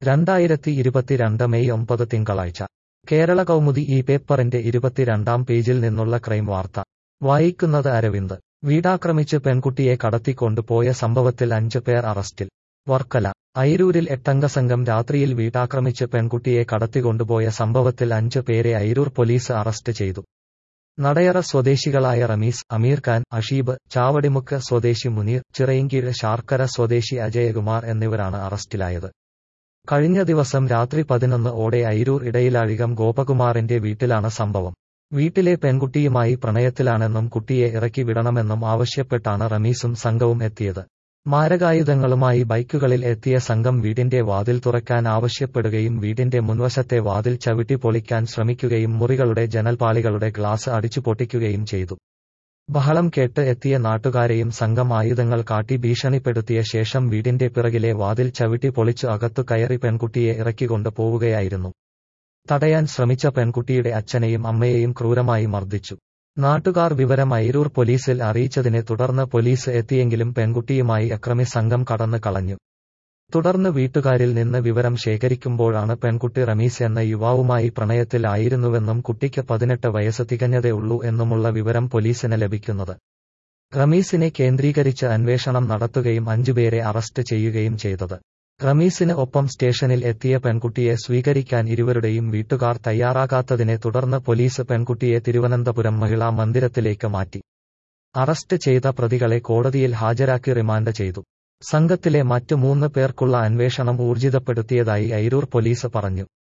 രണ്ടായിരത്തി ഇരുപത്തിരണ്ട് മെയ് ഒമ്പത് തിങ്കളാഴ്ച കേരള കൗമുദി ഈ പേപ്പറിന്റെ ഇരുപത്തിരണ്ടാം പേജിൽ നിന്നുള്ള ക്രൈം വാർത്ത വായിക്കുന്നത് അരവിന്ദ് വീടാക്രമിച്ച് പെൺകുട്ടിയെ കടത്തിക്കൊണ്ടുപോയ സംഭവത്തിൽ അഞ്ച് പേർ അറസ്റ്റിൽ വർക്കല അയിരൂരിൽ എട്ടംഗ സംഘം രാത്രിയിൽ വീടാക്രമിച്ച് പെൺകുട്ടിയെ കടത്തിക്കൊണ്ടുപോയ സംഭവത്തിൽ അഞ്ച് പേരെ അയിരൂർ പോലീസ് അറസ്റ്റ് ചെയ്തു നടയറ സ്വദേശികളായ റമീസ് അമീർ ഖാൻ അഷീബ് ചാവടിമുക്ക് സ്വദേശി മുനീർ ചിറയിൻകീഴ് ശാർക്കര സ്വദേശി അജയകുമാർ എന്നിവരാണ് അറസ്റ്റിലായത് കഴിഞ്ഞ ദിവസം രാത്രി പതിനൊന്ന് ഓടെ അയിരൂർ ഇടയിലാഴികം ഗോപകുമാറിന്റെ വീട്ടിലാണ് സംഭവം വീട്ടിലെ പെൺകുട്ടിയുമായി പ്രണയത്തിലാണെന്നും കുട്ടിയെ ഇറക്കി വിടണമെന്നും ആവശ്യപ്പെട്ടാണ് റമീസും സംഘവും എത്തിയത് മാരകായുധങ്ങളുമായി ബൈക്കുകളിൽ എത്തിയ സംഘം വീടിന്റെ വാതിൽ തുറക്കാൻ ആവശ്യപ്പെടുകയും വീടിന്റെ മുൻവശത്തെ വാതിൽ ചവിട്ടി പൊളിക്കാൻ ശ്രമിക്കുകയും മുറികളുടെ ജനൽപാളികളുടെ ഗ്ലാസ് അടിച്ചു പൊട്ടിക്കുകയും ചെയ്തു ബഹളം കേട്ട് എത്തിയ നാട്ടുകാരെയും സംഘം ആയുധങ്ങൾ കാട്ടി ഭീഷണിപ്പെടുത്തിയ ശേഷം വീടിന്റെ പിറകിലെ വാതിൽ ചവിട്ടി പൊളിച്ചു അകത്തു കയറി പെൺകുട്ടിയെ ഇറക്കിക്കൊണ്ട് പോവുകയായിരുന്നു തടയാൻ ശ്രമിച്ച പെൺകുട്ടിയുടെ അച്ഛനെയും അമ്മയെയും ക്രൂരമായി മർദ്ദിച്ചു നാട്ടുകാർ വിവരം അയിരൂർ പോലീസിൽ അറിയിച്ചതിനെ തുടർന്ന് പോലീസ് എത്തിയെങ്കിലും പെൺകുട്ടിയുമായി അക്രമി സംഘം കടന്നു കളഞ്ഞു തുടർന്ന് വീട്ടുകാരിൽ നിന്ന് വിവരം ശേഖരിക്കുമ്പോഴാണ് പെൺകുട്ടി റമീസ് എന്ന യുവാവുമായി പ്രണയത്തിൽ ആയിരുന്നുവെന്നും കുട്ടിക്ക് പതിനെട്ട് വയസ്സ് തികഞ്ഞതേ ഉള്ളൂ എന്നുമുള്ള വിവരം പോലീസിന് ലഭിക്കുന്നത് റമീസിനെ കേന്ദ്രീകരിച്ച് അന്വേഷണം നടത്തുകയും അഞ്ചുപേരെ അറസ്റ്റ് ചെയ്യുകയും ചെയ്തത് റമീസിന് ഒപ്പം സ്റ്റേഷനിൽ എത്തിയ പെൺകുട്ടിയെ സ്വീകരിക്കാൻ ഇരുവരുടെയും വീട്ടുകാർ തയ്യാറാകാത്തതിനെ തുടർന്ന് പോലീസ് പെൺകുട്ടിയെ തിരുവനന്തപുരം മഹിളാ മന്ദിരത്തിലേക്ക് മാറ്റി അറസ്റ്റ് ചെയ്ത പ്രതികളെ കോടതിയിൽ ഹാജരാക്കി റിമാൻഡ് ചെയ്തു സംഘത്തിലെ മറ്റ് മൂന്ന് പേർക്കുള്ള അന്വേഷണം ഊർജിതപ്പെടുത്തിയതായി അയിരൂർ പോലീസ് പറഞ്ഞു